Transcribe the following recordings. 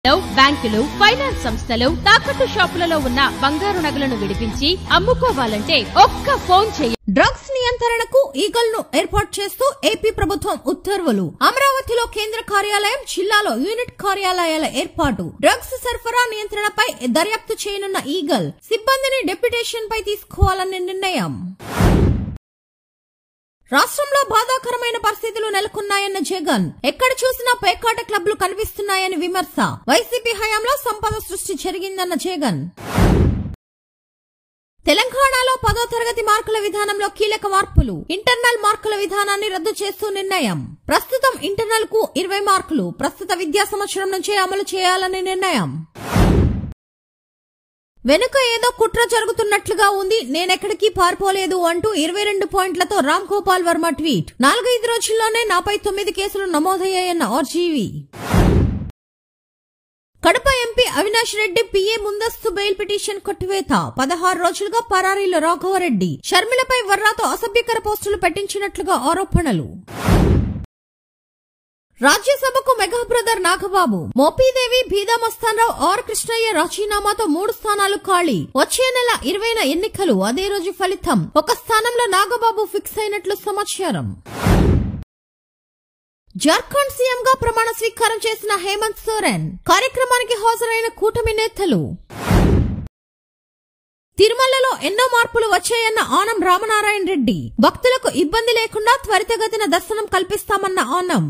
లో బ్యాంకులు ఫైనాన్స్ సంస్థలు తాకట్టు షాపులలో ఉన్న బంగారు నగలను విడిపించి అమ్ముకోవాలంటే ఒక్క ఫోన్ చేయ డ్రగ్స్ నియంత్రణకు ఈగల్ ను ఏర్పాటు చేస్తూ ఏపీ ప్రభుత్వం ఉత్తర్వులు అమరావతిలో కేంద్ర కార్యాలయం జిల్లాలో యూనిట్ కార్యాలయాల ఏర్పాటు డ్రగ్స్ సరఫరా నియంత్రణపై దర్యాప్తు చేయనున్న ఈగల్ సిబ్బందిని డెప్యుటేషన్ పై తీసుకోవాలనే నిర్ణయం రాష్ట్రంలో బాధాకరమైన పరిస్థితులు నెలకొన్నాయన్న జగన్ ఎక్కడ చూసినా పేకాట క్లబ్లు కనిపిస్తున్నాయని విమర్శ వైసీపీ హయాంలో సంపద సృష్టి జరిగిందన్న జగన్ తెలంగాణలో పదో తరగతి మార్కుల విధానంలో కీలక మార్పులు ఇంటర్నల్ మార్కుల విధానాన్ని రద్దు చేస్తూ నిర్ణయం ప్రస్తుతం ఇంటర్నల్ కు ఇరవై మార్కులు ప్రస్తుత విద్యా సంవత్సరం నుంచే అమలు చేయాలని నిర్ణయం వెనుక ఏదో కుట్ర జరుగుతున్నట్లుగా ఉంది నేనెక్కడికి పారిపోలేదు అంటూ ఇరవై రెండు పాయింట్లతో రామ్ గోపాల్ వర్మ ట్వీట్ నాలుగైదు రోజుల్లోనే నాపై తొమ్మిది కేసులు నమోదయ్యాయన్న RGV Kadapa MP Avinash Reddy PA ముందస్తు బెయిల్ పిటిషన్ కొట్టివేత పదహారు రోజులుగా పరారీలో రాఘవరెడ్డి షర్మిలపై వర్రాతో అసభ్యకర పోస్టులు పెట్టించినట్లుగా ఆరోపణలు రాజ్యసభకు mega brother Nagababu Mopidevi Beeda Masthan Rao R Krishnaiah రాజీనామాతో మూడు స్థానాలు ఖాళీ వచ్చే నెల ఇరవైన ఎన్నికలు అదే రోజు ఫలితం ఒక స్థానంలో నాగబాబు ఫిక్స్ అయినట్లు సమాచారం జార్ఖండ్ సీఎం గా ప్రమాణ స్వీకారం చేసిన హేమంత్ సోరెన్ కార్యక్రమానికి హాజరైన కూటమి నేతలు తిరుమలలో ఎన్నో మార్పులు వచ్చాయన్న ఆనం రామనారాయణ రెడ్డి భక్తులకు ఇబ్బంది లేకుండా త్వరితగతిన దర్శనం కల్పిస్తామన్న ఆనం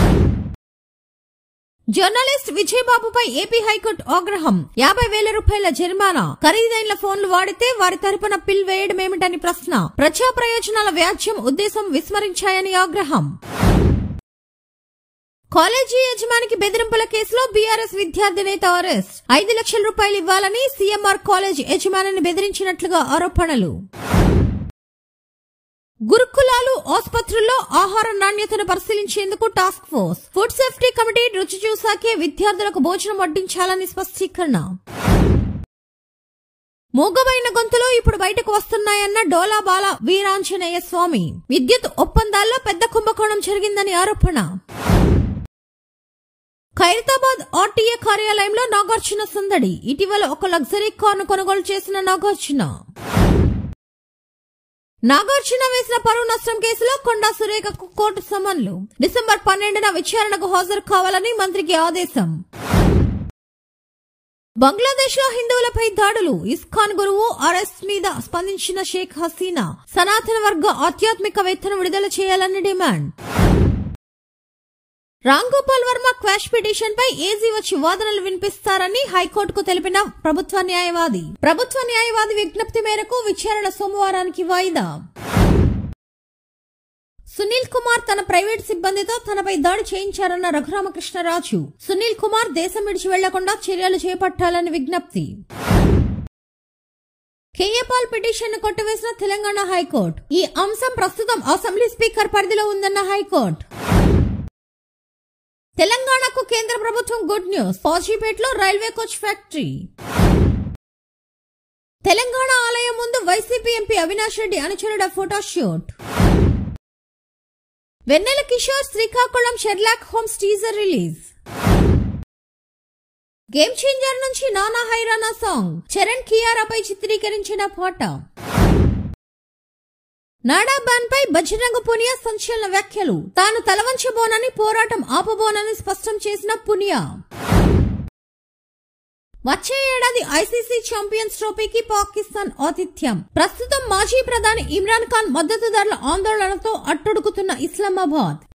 జర్నలిస్ట్ విజయబాబుపై ఏపీ హైకోర్టు ఆగ్రహం యాభై వేల రూపాయల జరిమానా ఖరీదైన ఫోన్లు వాడితే వారి తరపున పిల్ వేయడమేమిటని ప్రశ్న ప్రజా ప్రయోజనాల వ్యాజ్యం ఉద్దేశం విస్మరించాయని ఆగ్రహం కాలేజీ యజమానికి బెదిరింపుల కేసులో బీఆర్ఎస్ విద్యార్థి నేత అరెస్ట్ ఐదు లక్షల రూపాయలు ఇవ్వాలని సీఎంఆర్ కాలేజ్ యజమానిని బెదిరించినట్లుగా ఆరోపణలు గురుకులాలు ఆసుపత్రుల్లో ఆహార నాణ్యతను పరిశీలించేందుకు task force food safety committee రుచి చూశాకే విద్యార్థులకు భోజనం వడ్డించాలని స్పష్టీకరణ మూగమైన గొంతులు ఇప్పుడు బయటకు వస్తున్నాయన్న డోలాబాల వీరాంజనేయ స్వామి విద్యుత్ ఒప్పందాల్లో పెద్ద కుంభకోణం జరిగిందని ఆరోపణ ఖైరతాబాద్ ఆర్టీఏ కార్యాలయంలో నాగార్జున సందడి ఇటీవల ఒక లగ్జరీ కారును కొనుగోలు చేసిన నాగార్జున నాగార్జున వేసిన పరువు నష్టం కేసులో కొండా సురేఖకు కోర్టు సమన్లు డిసెంబర్ పన్నెండున విచారణకు హాజరు కావాలని మంత్రికి ఆదేశం బంగ్లాదేశ్ లో హిందువులపై దాడులు ఇస్కాన్ గురువు అరెస్ట్ మీద స్పందించిన షేక్ హసీనా సనాతన వర్గ ఆధ్యాత్మికవేత్తను విడుదల చేయాలని demand Ram Gopal Varma quash petition పై ఏజీ వచ్చి వాదనలు వినిపిస్తారని హైకోర్టుకు తెలిపిన ప్రభుత్వ న్యాయవాది ప్రభుత్వ న్యాయవాది విజ్ఞప్తి మేరకు విచారణ సోమవారానికి వాయిదా సునీల్ కుమార్ తన ప్రైవేట్ సిబ్బందితో తనపై దాడి చేయించారన్న రఘురామకృష్ణరాజు సునీల్ కుమార్ దేశం విడిచి వెళ్లకుండా చర్యలు చేపట్టాలని విజ్ఞప్తి కేఏపాల్ పిటిషన్ కొట్టివేసిన తెలంగాణ హైకోర్టు ఈ అంశం ప్రస్తుతం అసెంబ్లీ స్పీకర్ పరిధిలో ఉందన్న హైకోర్టు తెలంగాణకు కేంద్ర ప్రభుత్వం గుడ్ న్యూస్ పాజిపేట్లో రైల్వే కోచ్ ఫ్యాక్టరీ తెలంగాణ ఆలయం ముందు వైసీపీ ఎంపీ అవినాష్ రెడ్డి అనుచరుడ photoshoot Vennela Kishore Srikakulam Sherlock Holmes teaser release game changer నుంచి నానా హైరానా సాంగ్ చరణ్ కియారాపై చిత్రీకరించిన పాట నాడా బ్యాన్ పై బజరంగ పునియా సంచలన వ్యాఖ్యలు తాను తలవంచబోనని పోరాటం ఆపబోనని స్పష్టం చేసిన పునియా వచ్చే ఏడాది ఐసీసీ ఛాంపియన్స్ ట్రోఫీకి పాకిస్తాన్ ఆతిథ్యం ప్రస్తుతం మాజీ ప్రధాని ఇమ్రాన్ ఖాన్ మద్దతుదారుల ఆందోళనతో అట్టడుగుతున్న ఇస్లామాబాద్